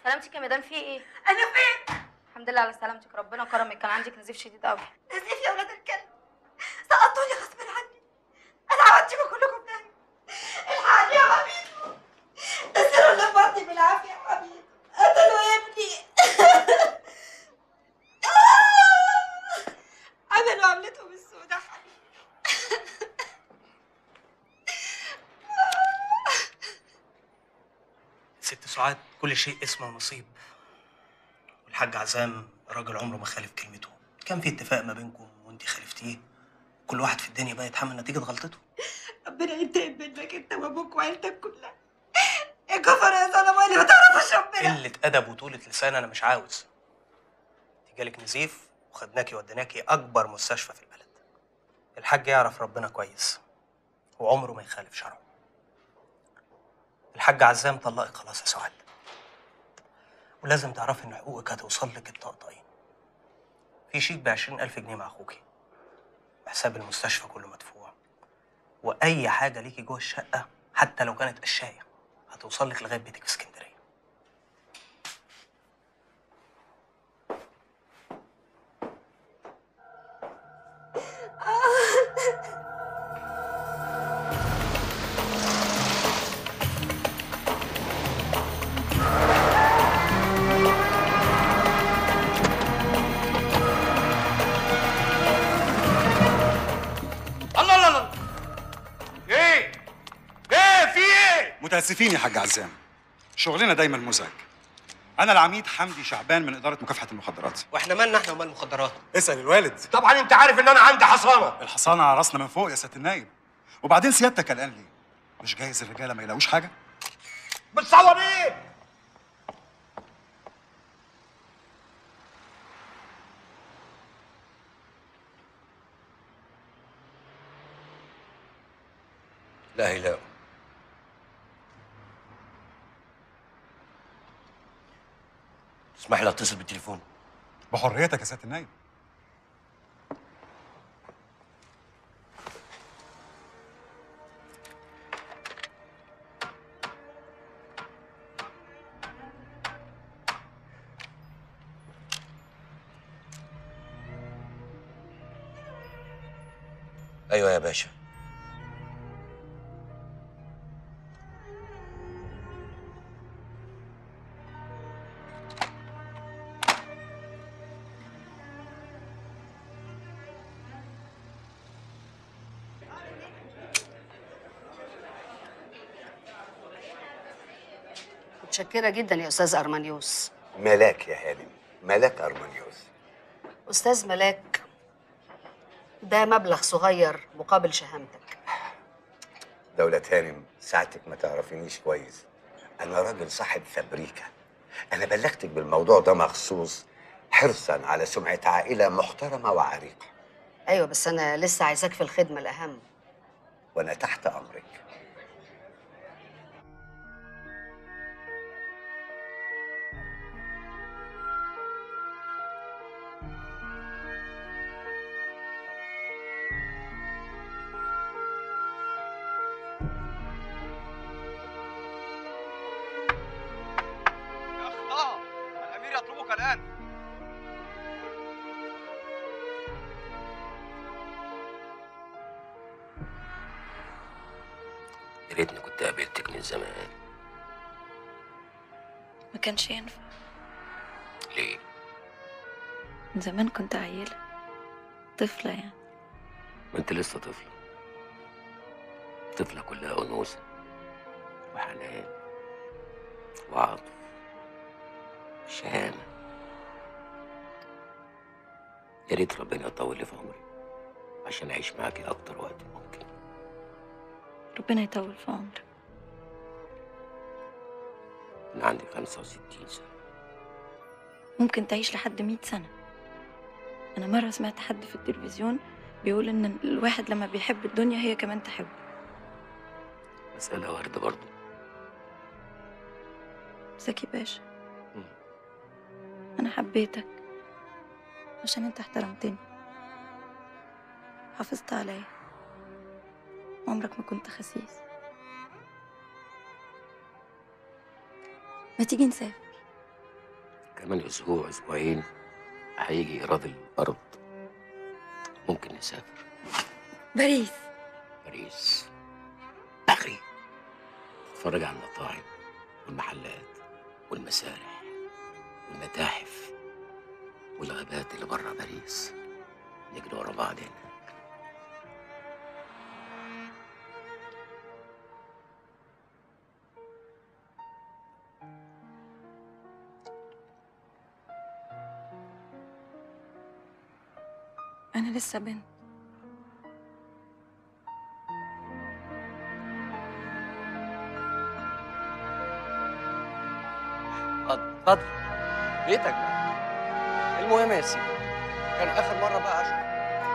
سلامتك يا مدام في ايه انا فين الحمد لله على سلامتك ربنا كرمك كان عندك نزيف شديد قوي نزيف يا ولاد الكلب سقطوني غصب عني انا عودتكم كلكم نايم الحقني يا حبيبي نزلوا اللي في بطني بالعافيه يا حبيبي قتلوا ابني عملوا عملتهم السوداء حبيبي ست سعاد كل شيء اسمه ونصيب والحاج عزام راجل عمره ما خالف كلمته كان في اتفاق ما بينكم وانت خالفتيه كل واحد في الدنيا بقى يتحمل نتيجة غلطته ربنا ينتقم منك انت وابوك وعيلتك كلها يا كفر يا ظلمه اللي ما تعرفوش ربنا قلة أدب وطولة لسان أنا مش عاوز انت جالك نزيف وخدناكي وديناكي أكبر مستشفى في البلد الحاج يعرف ربنا كويس وعمره ما يخالف شرعه الحاج عزام طلقك خلاص يا سعاد ولازم تعرفي إن حقوقك هتوصل لك الطقطقين في شيك بعشرين ألف جنيه مع أخوكي وحساب المستشفى كله مدفوع وأي حاجة ليكي جوه الشقة حتى لو كانت قشاية هتوصل لك لغاية بيتك في اسكندرية الله الله الله ايه ايه في ايه متاسفين يا حاج عزام شغلنا دايما مزعج انا العميد حمدي شعبان من اداره مكافحه المخدرات واحنا مالنا احنا ومال المخدرات اسال الوالد طبعا انت عارف ان انا عندي حصانه الحصانه على راسنا من فوق يا سياده النايب وبعدين سيادتك قلقان ليه مش جايز الرجاله ما يلاقوش حاجه بتصور ايه لا هيلاقوا اسمح لي اتصل بالتليفون بحريتك يا سياده النايب ايوه يا باشا متشكرة جدا يا أستاذ أرمانيوس ملاك يا هانم ملاك أرمانيوس أستاذ ملاك ده مبلغ صغير مقابل شهامتك دولة هانم ساعتك ما تعرفينيش كويس أنا راجل صاحب فابريكا أنا بلغتك بالموضوع ده مخصوص حرصا على سمعة عائلة محترمة وعريقة أيوة بس أنا لسه عايزاك في الخدمة الأهم وأنا تحت أمرك يا اخطاء الامير يطلبك الان يا ريتني كنت قابلتك من زمان ما كانش ينفع ليه من زمان كنت عيلة طفلة يعني ما انت لسه طفله طفله كلها انوثه وحنان وعطف شهامه يا ريت ربنا يطول لي في عمري عشان اعيش معاكي اكتر وقت ممكن ربنا يطول في عمرك انا عندي 65 سنه ممكن تعيش لحد مئة سنة أنا مرة سمعت حد في التلفزيون بيقول إن الواحد لما بيحب الدنيا هي كمان تحبه مسألة وردة برضه زكي باشا مم. أنا حبيتك عشان أنت احترمتني حافظت عليا عمرك ما كنت خسيس ما تيجي نسافر كمان اسبوع اسبوعين هيجي ايراد الارض ممكن نسافر باريس باريس بغري اتفرج على المطاعم والمحلات والمسارح والمتاحف والغابات اللي بره باريس نجري ورا بعض هناك أنا لسه بنت اتفضل اتفضل بيتك بقى المهم يا سيدي كان اخر مره بقى اشوف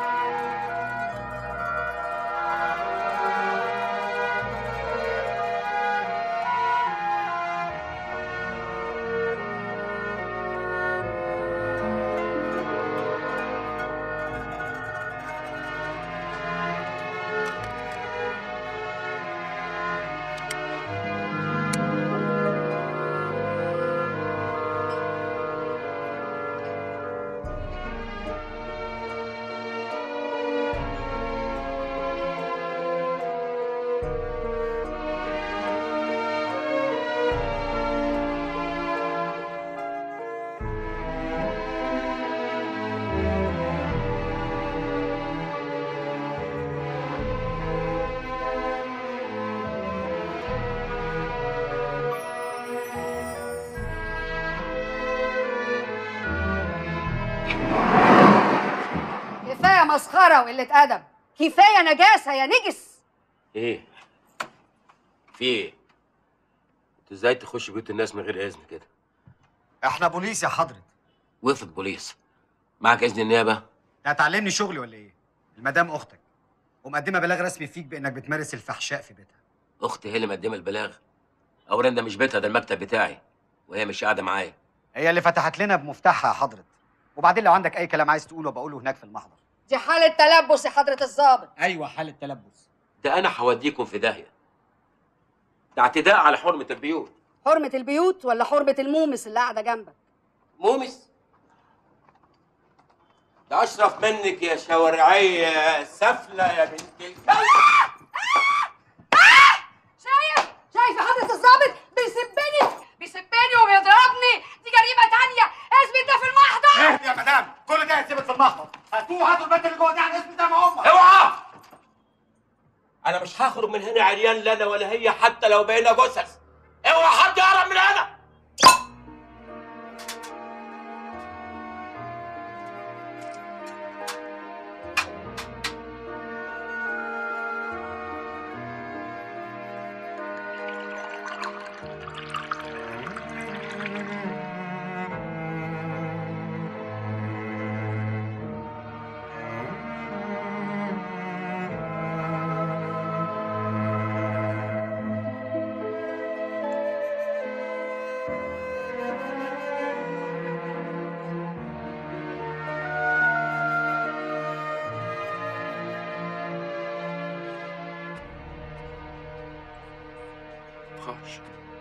كفايه مسخره وقله ادب كفايه نجاسه يا نجس ايه في ايه انت ازاي تخش بيوت الناس من غير اذن كده احنا بوليس يا حضرة وقفت بوليس معك اذن النيابه هتعلمني شغلي ولا ايه المدام اختك ومقدمه بلاغ رسمي فيك بانك بتمارس الفحشاء في بيتها اختي هي اللي مقدمه البلاغ اولا ده مش بيتها ده المكتب بتاعي وهي مش قاعده معايا هي اللي فتحت لنا بمفتاحها يا حضرة وبعدين لو عندك اي كلام عايز تقوله بقوله هناك في المحضر دي حاله تلبس يا حضره الضابط ايوه حالة تلبس ده انا هوديكم في داهيه ده اعتداء على حرمه البيوت حرمه البيوت ولا حرمه المومس اللي قاعده جنبك مومس ده اشرف منك يا شوارعيه سفله يا بنت الكلب شايف شايف يا حضره الضابط بيسبني بيسبني وبيضربني دي جريمه تانية اثبت ده في المحضر اهدي يا مدام كل ده هيتثبت في المحضر هاتوه هاتوا البنت اللي جوه دي على الاسم زي ما هم اوعى انا مش هخرج من هنا عريان لا انا ولا هي حتى لو بقينا جثث اوعى حد يقرب من هنا تبخاش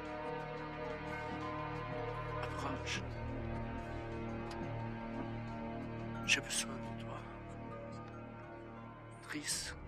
تبخاش J'ai besoin de toi. Triste.